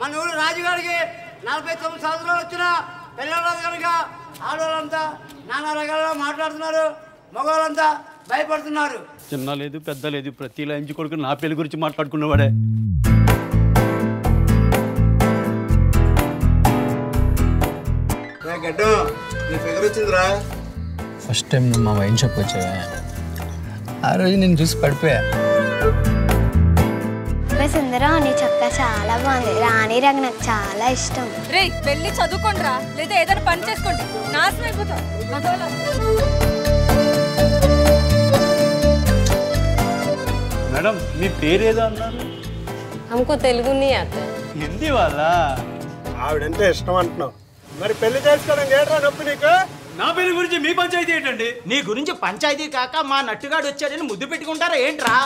మన ఊరు రాజుగారికి నలభై తొమ్మిది సంవత్సరాలు వచ్చిన పిల్లలు కనుక ఆడవాళ్ళంతా నానా రకాలుగా మాట్లాడుతున్నారు మగవాళ్ళంతా భయపడుతున్నారు చిన్న లేదు పెద్ద లేదు ప్రతి లంచి కొడుకు నా పెళ్లి గురించి మాట్లాడుకున్నవాడే గడ్డం నీ ఫిగర్ వచ్చిందిరా ఫస్ట్ టైం నువ్వు మా వైన్ షాప్కి వచ్చావా ఆ రోజు నేను చూసి పడిపోయా అబ్బాయి సుందరం నీ చొక్క చాలా బాగుంది రాణి రంగు నాకు చాలా ఇష్టం రే వెళ్ళి చదువుకోండిరా లేదా ఏదైనా పని చేసుకోండి నాశనం అయిపోతాం మగవాళ్ళ మేడం మీ పేరేదో అన్నారు हमको तेलुगु नहीं आता హిందీ వాళ్ళ ఆవిడంటే ఇష్టం అంటున్నావు మరి పెళ్లి చేసుకోవడం ఏట్రా నొప్పి నీకు నా పెళ్లి గురించి మీ పంచాయతీ ఏంటండి నీ గురించి పంచాయతీ కాక మా నట్టుగాడు వచ్చాడని ముద్దు పెట్టుకుంటారా ఏంట్రా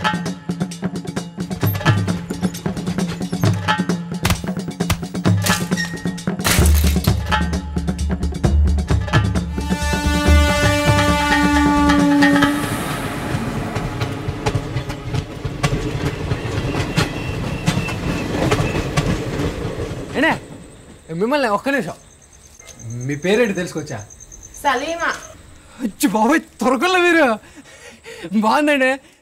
ఏనే మిమ్మల్ని ఒక్క నిమిషం మీ పేరేంటి తెలుసుకోవచ్చా सलीमा వచ్చి బాబాయ్ త్వరగల మీరు బాగుందండి